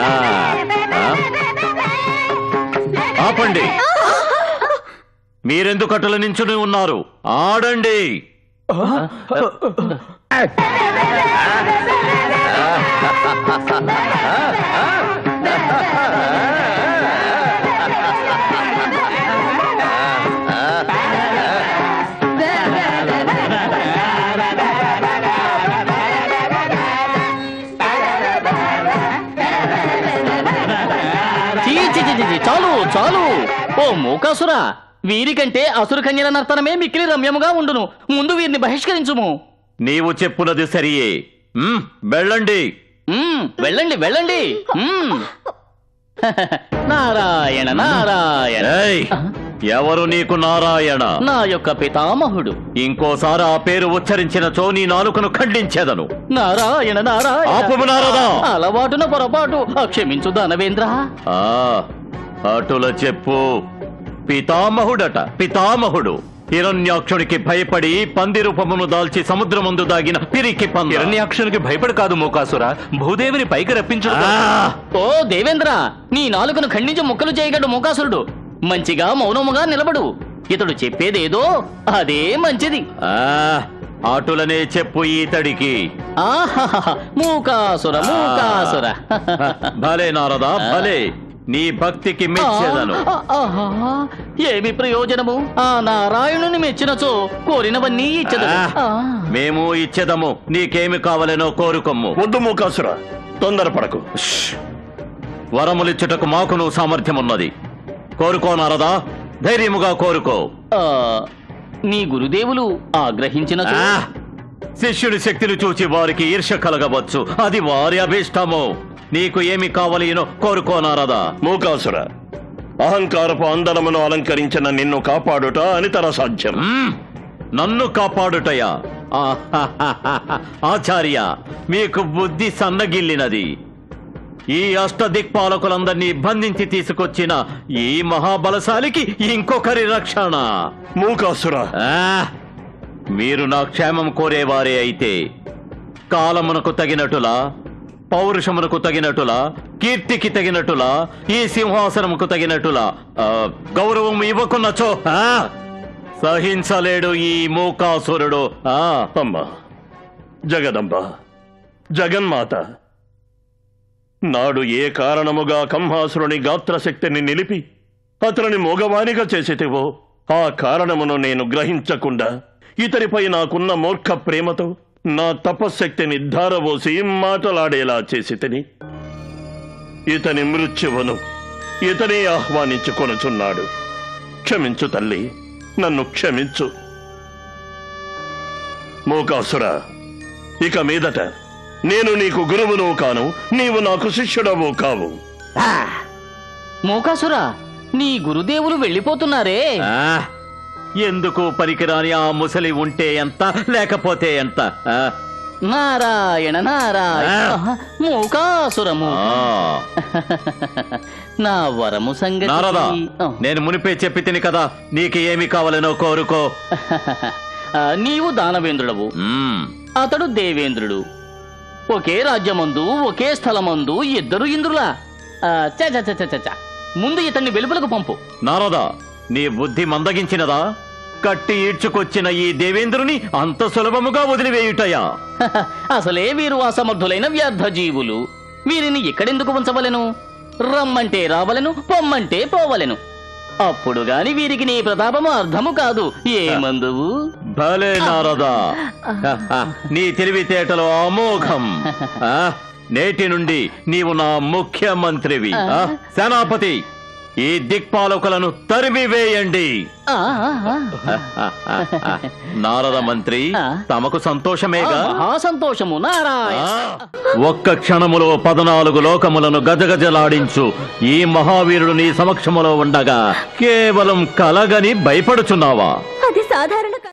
ఆ? ఆపండి మీరెందుకు అటుల నించుని ఉన్నారు ఆడండి చీ, చీ, చీ, చీ, చీ, చాలు చాలు ఓ మూకాసురా వీరికంటే అసురు కన్యల నర్తనమే మిక్కిలి రమ్యముగా ఉండును ముందు వీరిని బహిష్కరించుము నీవు చెప్పున్నది సరియే మ్, వెళ్ళండి మ్మ్, వెళ్ళండి వెళ్ళండి మ్మ్. నారాయణ నారాయణ ఏయ్, ఎవరు నీకు నారాయణ నా యొక్క పితామహుడు ఇంకోసారి ఆ పేరు ఉచ్చరించిన చో నీ నాలుకను ఖండించేదను నారాయణ నారాయణ ఆపుము నారదా. అలవాటున పొరపాటు ఆ, క్షమించు దానవేంద్ర ఆ అటుల చెప్పు పితామహుడట పితామహుడు హిరణ్యాక్షునికి భయపడి పంది రూపమును దాల్చి సముద్రమందు దాగిన పిరికి పంద హిరణ్యాక్షునికి భయపడు కాదు మూకాసుర భూదేవిని పైకి రప్పించడం ఆ, ఓ దేవేంద్ర నీ నాలుకను ఖండించి ముక్కలు చేయగడు మూకాసురుడు మంచిగా మౌనముగా నిలబడు ఇతడు చెప్పేదేదో అదే మంచిది ఆ, అటులనే చెప్పు ఈతడికి ఆహాహా మూకాసుర మూకాసుర భలే నారదా భలే నీ భక్తికి మెచ్చేదను ఆ, ఆహా, ఏమి ప్రయోజనము ఆ నారాయణుని మెచ్చినచో కోరినవన్నీ ఇచ్చదను ఆ, మేము ఇచ్చేదము నీకేమి కావలెనో కోరుకొమ్ము వద్దు మూకాసుర తొందరపడకు వరములిచ్చుటకు మాకును సామర్థ్యమున్నది కోరుకో నారదా ధైర్యముగా కోరుకో ఆ, నీ గురుదేవులు ఆగ్రహించినచో ఆ, శిష్యుని శక్తిని చూచి వారికి ఈర్ష కలగవచ్చు అది వారి అభీష్టము నీకు ఏమి కావలినో కోరుకో నారదా మూకాసుర అహంకారపు అందరమును అలంకరించిన నిన్ను కాపాడుట అనితర సాధ్యం మ్మ్. నన్ను కాపాడుటయా ఆహాహాహా. ఆచార్య మీకు బుద్ధి సన్నగిల్లినది ఈ అష్టదిక్పాలకులందరినీ బంధించి తీసుకొచ్చిన ఈ మహాబలశాలికి ఇంకొకరి రక్షణ మూకాసుర ఆ, మీరు నా క్షేమం కోరేవారే అయితే కాలమునకు తగినట్టులా పౌరుషమునకు తగినట్టులా కీర్తికి తగినట్టులా ఈ సింహాసనముకు తగినట్టులా ఆ, గౌరవం ఇవ్వకున్నచో ఆ, సహించలేడు ఈ మూకాసురుడు ఆ అమ్మ జగదంబ జగన్మాత నాడు ఏ కారణముగా కంహాసురుని గాత్రశక్తిని నిలిపి అతనిని మోగవానిగా చేసితివో ఆ కారణమును నేను గ్రహించకుండా ఇతనిపై నాకున్న మూర్ఖ ప్రేమతో నా తపశ్శక్తిని ధారవోసి మాటలాడేలా చేసి తిని ఇతని మృత్యువును ఇతనే ఆహ్వానించుకొనుచున్నాడు క్షమించు తల్లి నన్ను క్షమించు మూకాసుర ఇక మీదట నేను నీకు గురువును కాను నీవు నాకు శిష్యుడవు కావు మూకాసుర నీ గురుదేవులు వెళ్ళిపోతున్నారే ఆ, ఎందుకు పనికిరాని ఆ ముసలి ఉంటే ఎంత లేకపోతే ఎంత ఆ, నారాయణ నారాయణ ఆ. ఆహా, మూకాసురము ఆ. నా వరము సంగతి నారదా ఆ. నేను మునిపే చెప్పి తిని కదా నీకు ఏమి కావాలనో కోరుకో ఆ, నీవు దానవేంద్రుడవు మ్మ్. అతడు దేవేంద్రుడు ఒకే రాజ్యమందు ఒకే స్థలమందు ఇద్దరు ఇంద్రులా ఆ, చ చ చ చ చ చ. ముందు ఇతన్ని వెలుపలకు పంపు నారదా నీ బుద్ధి మందగించినదా కట్టి ఈడ్చుకొచ్చిన ఈ దేవేంద్రుని అంత సులభముగా వదిలివేయుటయా అసలే వీరు అసమర్థులైన వ్యర్థ జీవులు వీరిని ఎక్కడెందుకు ఉంచవలెను రమ్మంటే రావలెను పొమ్మంటే పోవలెను అప్పుడు గాని వీరికి నీ ప్రతాపము అర్థము కాదు ఏమందువు భలే నారదా నీ తెలివితేటలు అమోఘం ఆ, నేటి నుండి నీవు నా ముఖ్యమంత్రివి ఆ, సేనాపతి ఈ దిక్పాలకులను తరిమివేయండి ఆ, ఆ, ఆ. నారద మంత్రి ఆ. తమకు సంతోషమేగా మహా సంతోషము నారాయణ ఆ, ఒక్క క్షణములో పద్నాలుగు లోకములను గజగజలాడించు ఈ మహావీరుడు నీ సమక్షములో ఉండగా కేవలం కలగని భయపడుచున్నావా అది సాధారణ